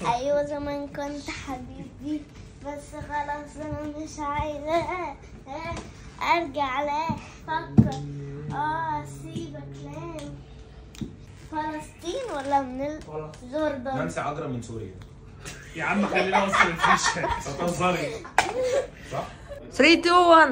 ايوه زمان كنت حبيبي بس خلاص انا مش عايزه ارجع لا افكر اه سيبك نام فلسطين ولا من الجردن نانسي عجرة من سوريا يا عم خلينا وسط الفيشه بتهزري صح؟ 3 2 1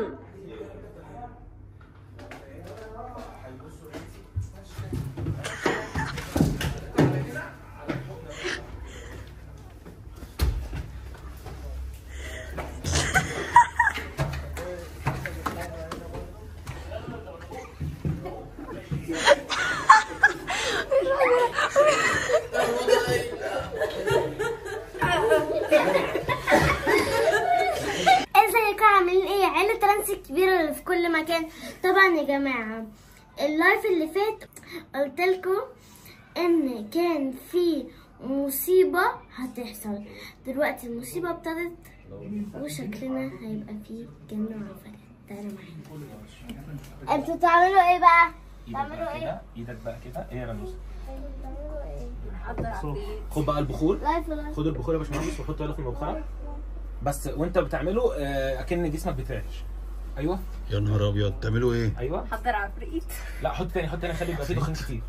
ازيكم عاملين ايه عيلة ترانس الكبيرة اللي في كل مكان طبعا يا جماعة اللايف اللي فات قلت لكم ان كان في مصيبة هتحصل دلوقتي المصيبة ابتدت وشكلنا هيبقى فيه جنة وعفاريت تعالوا معانا انتوا تعملوا ايه بقى؟ تعملوا ايه؟ ايدك بقى كده ايه يا رموز تعملوا ايه؟ خد بقى البخور لايف لايف خد البخور يا باشمهندس وحطه يلا في المبخره بس وانت بتعمله آه، اكن جسمك بيترعش ايوه يا نهار ابيض تعملوا ايه؟ ايوه حضر عفريت لا حط تاني حط تاني خلي يبقى فيه دخان كتير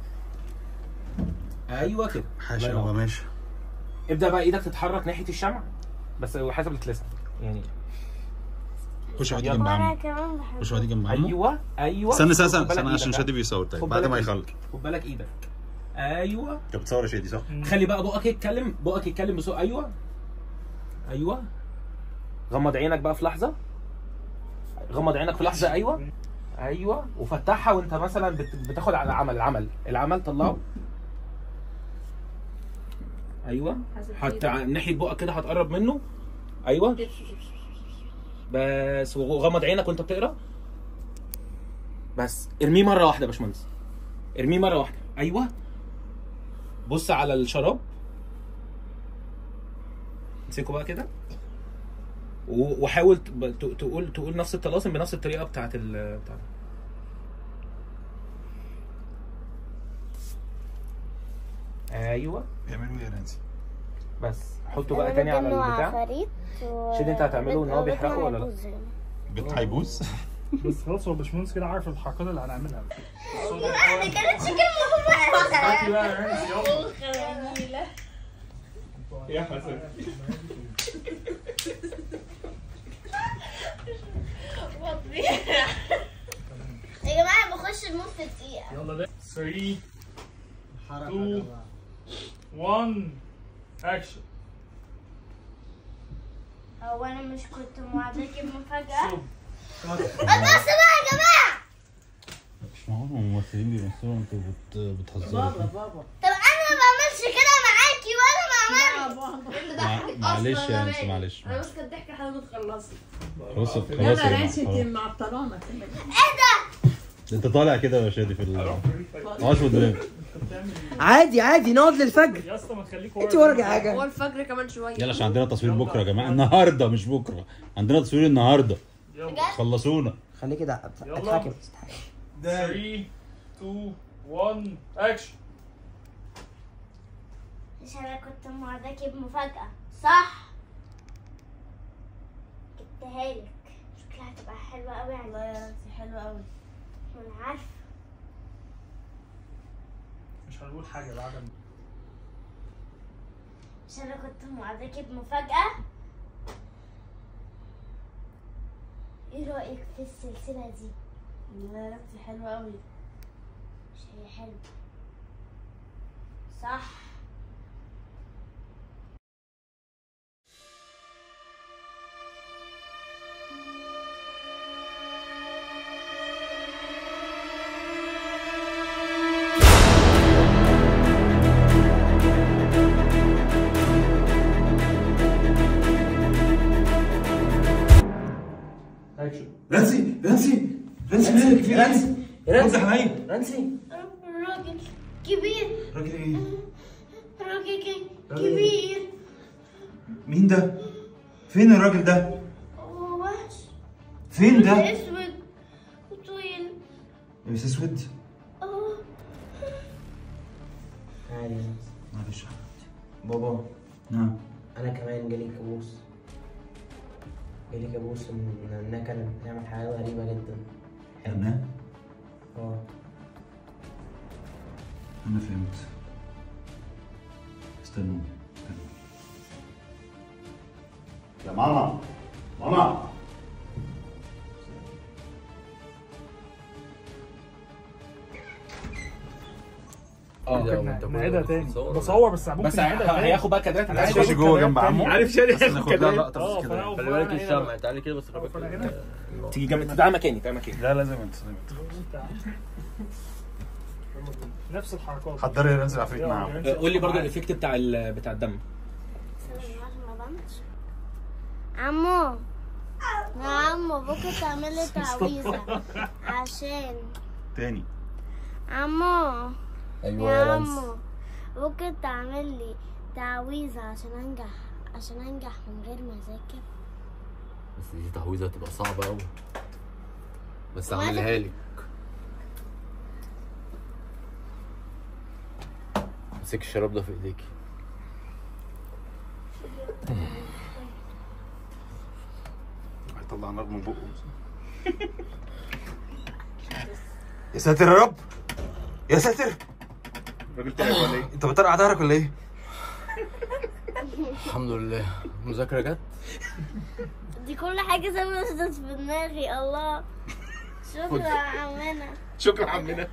ايوه كده الله حاشا ينور. هو ماشي ابدا بقى ايدك تتحرك ناحيه الشمع بس حسب الكلاسيك يعني خش اقعدي يلا. جنب وانا عمو كمان بحب خش اقعدي جنب عمو ايوه ايوه استنى استنى خد بالك استنى عشان إيدك، شادي ها؟ بيصور خد طيب بعد بالك ما إيدك. يخلص خد بالك ايدك ايوه انت بتصور يا شادي صح؟ خلي بقى بقك يتكلم بقك يتكلم بصوت ايوه ايوه غمض عينك بقى في لحظه غمض عينك في لحظه ايوه ايوه وفتحها وانت مثلا بت- بتاخد على العمل العمل العمل طلعه ايوه حتى ناحيه بقك كده هتقرب منه ايوه بس وغمض عينك وانت بتقرا بس ارميه مره واحده يا باشمهندس ارميه مره واحده ايوه بص على الشراب امسكه بقى كده و- وحاول ت- ب- ت- تقول تقول نفس الطلاسم بنفس الطريقه بتاعت ال بتاعت ايوه بيعملوا ايه يا نانسي؟ بس حطه بقى تاني على البتاع عفاريت و... شيل انت هتعمله ان هو بيحرقه ولا لا؟ بيت هيبوظ بس خلاص هو باشمهندس كده عارف الحركات اللي هنعملها ما كانتش كلمة هاتي بقى يا رمزي يلا يا حسن يا جماعة بخش الموت في دقيقة يلا ده 3 2 1 اكشن هو انا مش كنت موعداكي بمفاجأة صب بس بقى يا جماعة مش معقول الممثلين بيمثلوا انتوا بت... بتهزروا طب انا ما بعملش كده معاكي وانا ما عملت مع- معلش يا نانسي معلش انا ماسكه الضحكه لحد ما تخلصي خلاص خلاص يلا يا يا جماعه نانسي خلاص. انت معطلانه كده ايه ده؟ انت طالع كده يا شادي في ال معاش قدام عادي عادي نقعد للفجر يا اسطى ما تخليك ورا انت وراك هو حاجه الفجر كمان شويه يلا عشان عندنا تصوير بكره يا جماعه النهارده مش بكره عندنا تصوير النهارده يلا خلصونا خليه كده يلا. اتحكم اتحكم. 3 2 1 اكشن مش انا كنت موعداكي بمفاجأة صح؟ جبتها لك شكلها هتبقى حلوة قوي عليكي والله يا حلوة قوي انا عارفة مش هنقول حاجه بعد ما مش انا كنت موعداكي بمفاجأة ايه رأيك في السلسلة دي؟ لا دي حلوة قوي مش هي حلوة صح اكشن نانسي نانسي نانسي مالك في يا نانسي ايه؟ يا رد نانسي حنين نانسي راجل كبير راجل ايه؟ راجل ك- راجل كبير مين ده؟ فين الراجل ده؟ هو وحش فين ده؟ اسود وطويل لابس اسود؟ اه عادي يا نانسي معلش يا حبيبتي بابا نعم انا كمان جالي كابوس جالي كابوس ان انها كانت بتعمل حاجات غريبه جدا انا اه انا فهمت استنوا استنوا يا ماما ماما اه نعيدها تاني بصور بس ممكن بس نعيدها تاني هياخد بقى كادرات عايز عايز أخش يخش جوه جنب عمو. عارف شاري بس ناخد لها لقطه اه بس كده فانا خلي بالك الشمع تعالي كده بس اه فانا هنا تيجي جنب تعالى مكاني تعالى مكاني لا لازم انت نفس الحركات حضري يا ننزل عفريت معاهم قول لي برضه الايفكت بتاع ال- بتاع الدم عمو يا عمو ممكن تعمل لي تعويذة عشان تاني عمو ايوه يا يا لانس عمو ممكن تعمل لي تعويذة عشان انجح عشان انجح من غير ما اذاكر بس دي تعويذه هتبقى صعبه قوي بس وعايزة- هعملها لك امسك الشراب ده في ايديكي هيطلع نار من بقه يا ساتر يا رب يا ساتر الراجل تعب ولا ايه؟ انت بترقع ظهرك ولا ايه؟ الحمد لله المذاكره جت دي كل حاجة زي ما نزلت في دماغي الله شكرا يا عمنا شكرا عمنا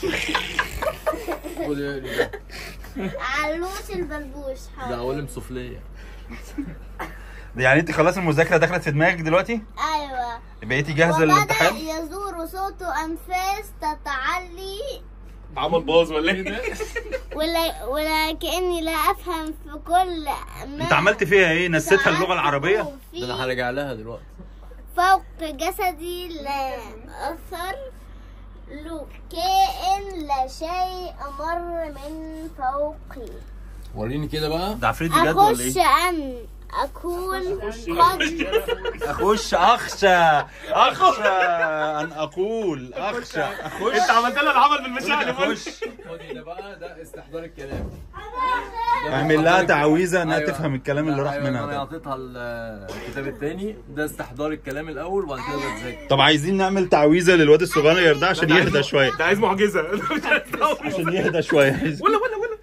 خد ايه ده علوش البلبوش ده حاضر اول مسفليه يعني انت خلاص المذاكره دخلت في دماغك دلوقتي؟ ايوه بقيتي جاهزه وبدأ للامتحان؟ يزور صوت أنفاس تتعلي عمل باظ ولا ايه؟ ولا ولا كأني لا أفهم في كل ما انت عملت فيها ايه؟ نسيتها اللغه العربيه؟ ده في انا هرجع لها دلوقتي فوق جسدي لا أثر له كائن لا شيء مر من فوقي وريني كده بقى ده عفريت بجد ولا أخش ايه؟ أن أكون قد اخش اخشى اخشى ان اقول اخشى اخش انت عملت لها العمل بالمشاعر اخش خدي ده بقى ده استحضار الكلام اعمل لها تعويذه انها أيوة. تفهم الكلام اللي لا، راح أيوة، منها انا ده اعطيتها ال- الكتاب التاني ده استحضار الكلام الاول وبعد كده بتذاكر طب عايزين نعمل تعويذه للواد الصغير ده عشان يهدى شويه ده عايز معجزه عشان يهدى شويه ولا ولا ولا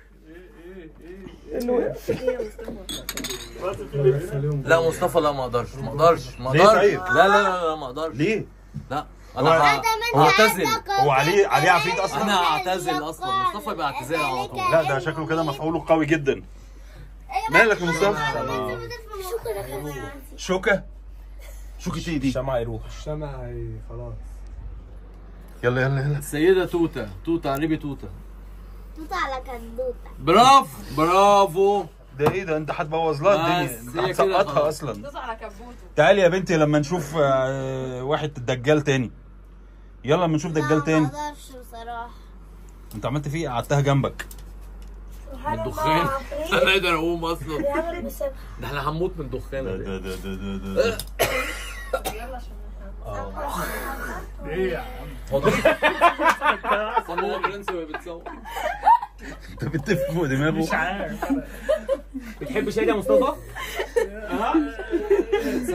لا مصطفى لا ما اقدرش ما اقدرش ما ليه اقدرش طيب؟ لا لا لا, لا ما اقدرش ليه؟ لا هو- انا ه- من هعتزل عندك هو عليه عليه عفريت اصلا؟ انا هعتزل اصلا مصطفى يبقى اعتزال على طول لا ده شكله كده مفعوله قوي جدا مالك يا مصطفى؟ شكرا شوكه شوكة ايه دي؟ الشمع يروح الشمع هي خلاص يلا يلا يلا السيدة توتة توتة قريبي توتة توت على كدوتة برافو برافو ده ايه ده انت هتبوظ لها الدنيا بس انت هي كده هتسقطها خلاص. اصلا دوس على كبوته تعالي يا بنتي لما نشوف آه، واحد دجال تاني يلا لما نشوف دجال ما تاني اقدرش بصراحة انت عملت فيه ايه قعدتها جنبك من دخان انا قادر اقوم اصلا ده احنا هنموت من دخان ده ده ده ده ده ده ايه يا عم صور برنس وهي بتصور انت بتلف فوق دماغه مش عارف بتحب شادي يا مصطفى؟ ها؟